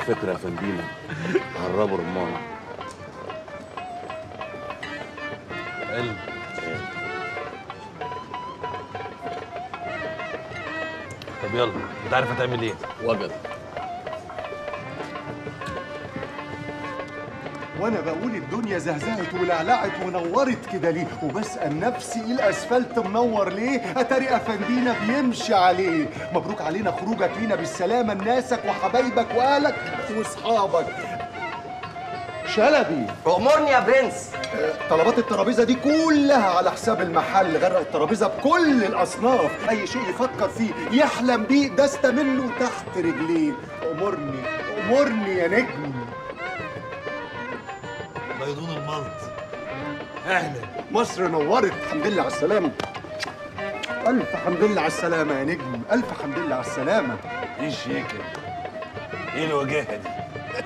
فكره يا فندينا هربوا رمانه قلب طب يلا انت عارف هتعمل ايه وجد وانا بقول الدنيا زهزهت ولعلعت ونورت كده ليه وبسال نفسي ايه الاسفلت منور ليه اتاري افندينا بيمشي عليه مبروك علينا خروجك لينا بالسلامه لناسك وحبايبك واهلك واصحابك شلبي امرني يا برنس طلبات الترابيزه دي كلها على حساب المحل غرق الترابيزه بكل الاصناف اي شيء يفكر فيه يحلم بيه دست منه تحت رجليه امرني امرني يا نجم بيضون الملط اهلا مصر نورت الحمد لله على السلامة ألف حمد لله على السلامة يا نجم ألف حمد لله على السلامة ايه الشياكه دي؟ ايه الوجاهه دي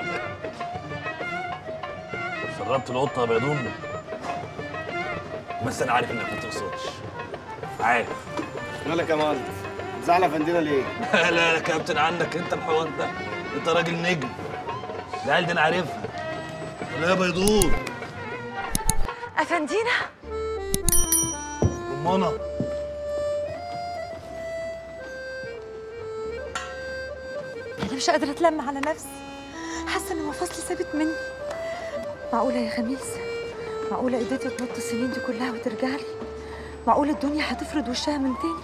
شربت القطه يا بيضون بس انا عارف انك ما تقصدش عارف مالك يا معلم زعل افندينا ليه؟ لا لا يا كابتن عنك انت الحوار ده انت راجل نجم العيال دي انا عارفها لا يا بيضون افندينا رمانه انا مش قادره اتلم على نفسي حاسه ان مفاصلي سابت مني معقوله يا خميس معقوله قدرتي تنط السنين دي كلها وترجع لي معقوله الدنيا هتفرض وشها من تاني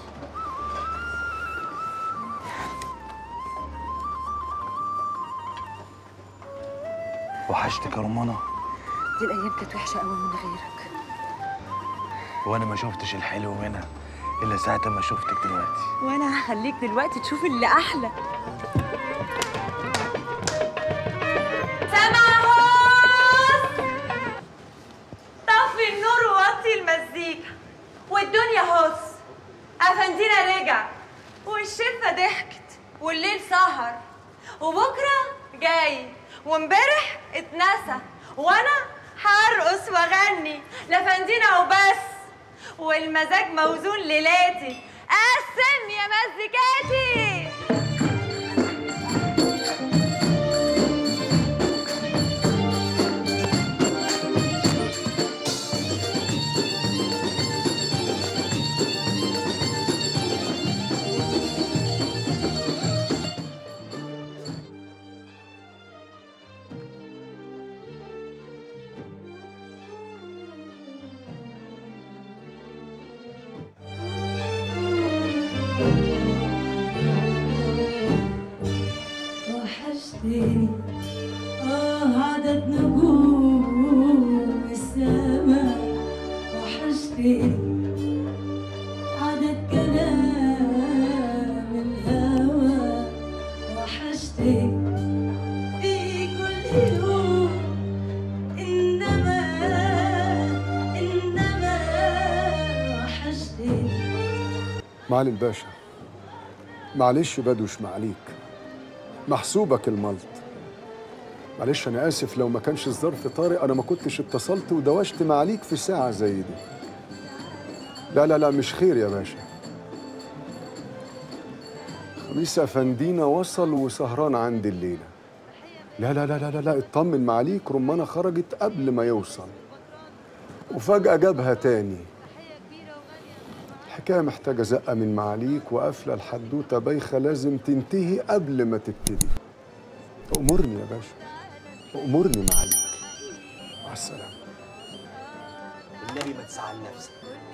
وحشتك يا رمانه دي الايام كانت وحشه قوي من غيرك وانا ما شفتش الحلو منها الا ساعه ما شفتك دلوقتي وانا هخليك دلوقتي تشوف اللي احلى سمعوس طفي النور ووطي المزيكا والدنيا هص افندينا رجع والشفة ضحكت والليل سهر وبكرة جاي وامبارح اتنسى وانا هرقص واغني لفندينا وبس والمزاج موزون ليلاتي قسم يا مزيكاتي وحشتني آه عدد نجوم السماء وحشتني عدد كلام الهوى وحشتني في كل يوم إنما إنما وحشتني معالي الباشا معلش بدوش معليك محسوبك الملط معلش انا اسف لو ما كانش الظرف طارئ انا ما كنتش اتصلت ودوشت معاليك في ساعه زي دي لا لا لا مش خير يا باشا خميس افندينا وصل وسهران عندي الليله لا لا لا لا لا, لا اطمن معاليك رمانه خرجت قبل ما يوصل وفجاه جابها تاني الحكايه محتاجه زقه من معاليك وقافله الحدوته بايخه لازم تنتهي قبل ما تبتدي امرني يا باشا امرني معاليك مع السلامه النبي ما تزعل نفسك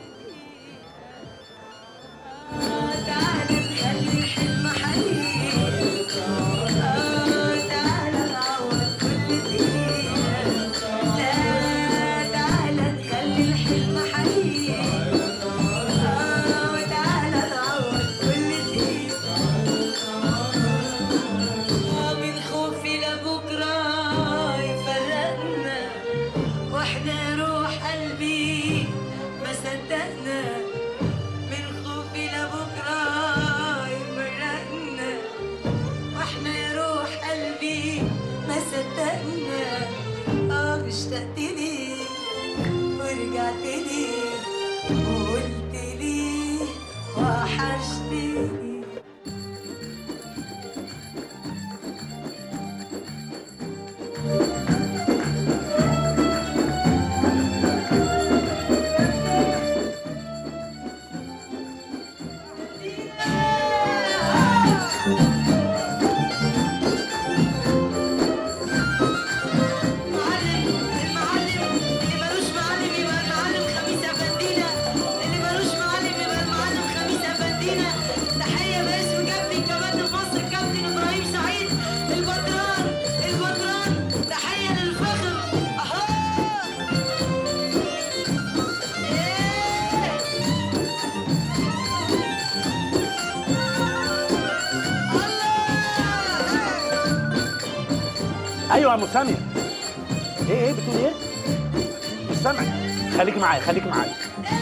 من خوفي لبكرة يفرقنا واحنا روح قلبي ما صدقنا من خوفي لبكرة يفرقنا واحنا روح قلبي ما صدقنا اه اشتقت لي ورجعت لي وقلت لي وحشتني ايوه يا ام ساميه ايه ايه بتقول ايه مش سامع خليك معايا خليك معايا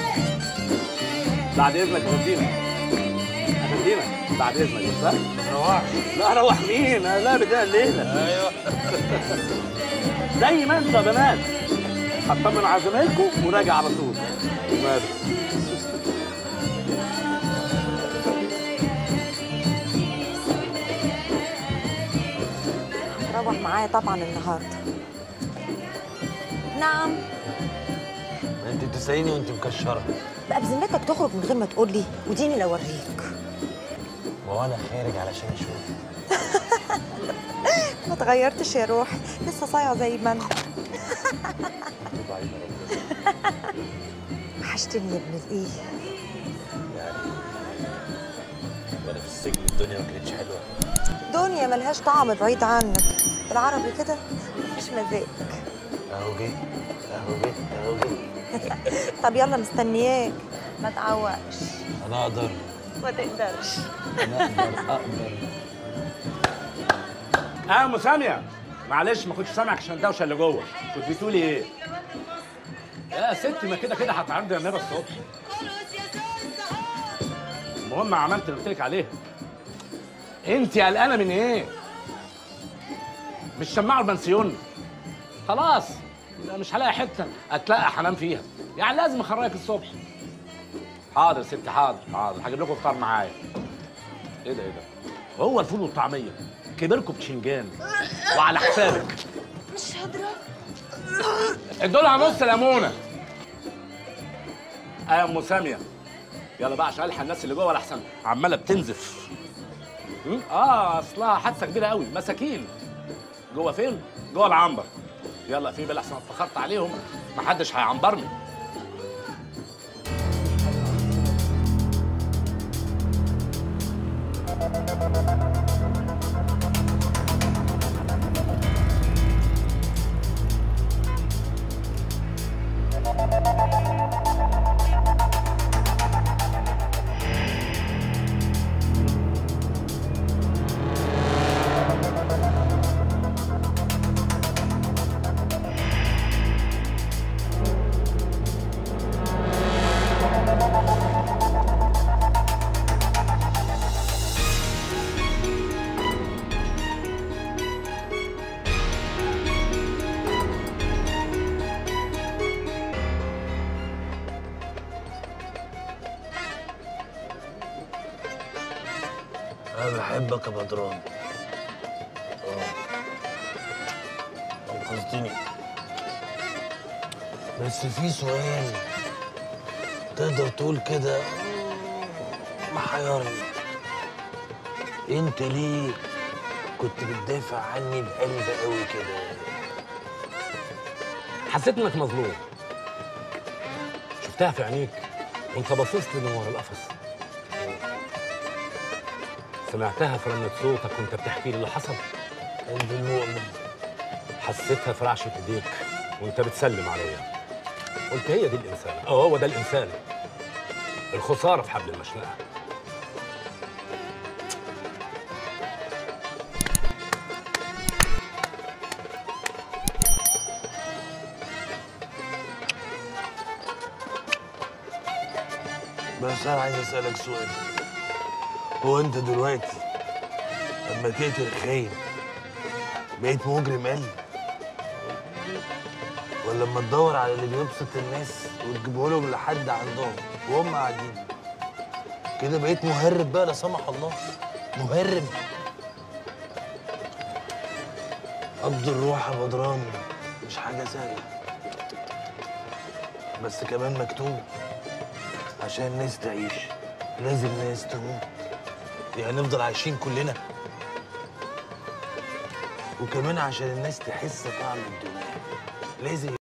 بعد اذنك يا فندينا يا فندينا بعد اذنك بس روح لا روح مين انا لا بتاع الليله ايوه زي ما انت يا بنات هطمن على زمايلكم وراجع على طول ماله روح معايا طبعا النهارده نعم انت بتساليني وانت مكشره بقى بذمتك تخرج من غير ما تقول لي وديني لو اوريك وانا خارج علشان اشوف ما اتغيرتش يا روح لسه صايعه زي ما انا وحشتني يا ابن الايه وانا في السجن الدنيا ما كانتش حلوه دنيا ملهاش طعم بعيد عنك بالعربي كده مفيش مزاج اهو جه اهو جه اهو جه طب يلا مستنياك ما تعوقش انا اقدر ما تقدرش انا اقدر اقدر اه ام ساميه معلش ما كنتش سامعك عشان الدوشه اللي جوه كنت بتقولي ايه يا ستي ما كده كده هتعرضي النبي الصبح المهم عملت اللي قلت لك عليه انت قلقانه من ايه مش شماعه البنسيون خلاص لا مش هلاقي حته اتلاقى هنام فيها يعني لازم اخرجك الصبح حاضر ست حاضر حاضر هجيب لكم فطار معايا ايه ده ايه ده هو الفول والطعميه كبركم بشنجان وعلى حسابك مش هضرب ادولها نص ليمونه اه يا ام ساميه يلا بقى عشان الحق الناس اللي جوه الاحسن عماله بتنزف م? اه اصلها حادثه كبيره قوي مساكين جوه فين جوه العنبر يلا في بلا احسن اتفخرت عليهم محدش هيعنبرني انا بحبك يا بدران اه انقذتني بس في سؤال تقدر تقول كده محيرني انت ليه كنت بتدافع عني بقلب قوي كده حسيت انك مظلوم شفتها في عينيك وانت باصص لي من ورا القفص سمعتها في رنة صوتك وانت بتحكي لي اللي حصل قلب المؤمن حسيتها في رعشة ايديك وانت بتسلم عليا قلت هي دي الانسان اه هو ده الانسان الخسارة في حبل المشنقة بس انا عايز اسالك سؤال هو انت دلوقتي لما تقتل خاين بقيت مجرم قل ولا لما تدور على اللي بيبسط الناس وتجيبه لهم لحد عندهم وهم قاعدين كده بقيت مهرب بقى لا سمح الله مهرب قبض الروح يا بدران مش حاجة سهلة بس كمان مكتوب عشان الناس تعيش لازم ناس تموت يعني نفضل عايشين كلنا وكمان عشان الناس تحس طعم الدنيا لازم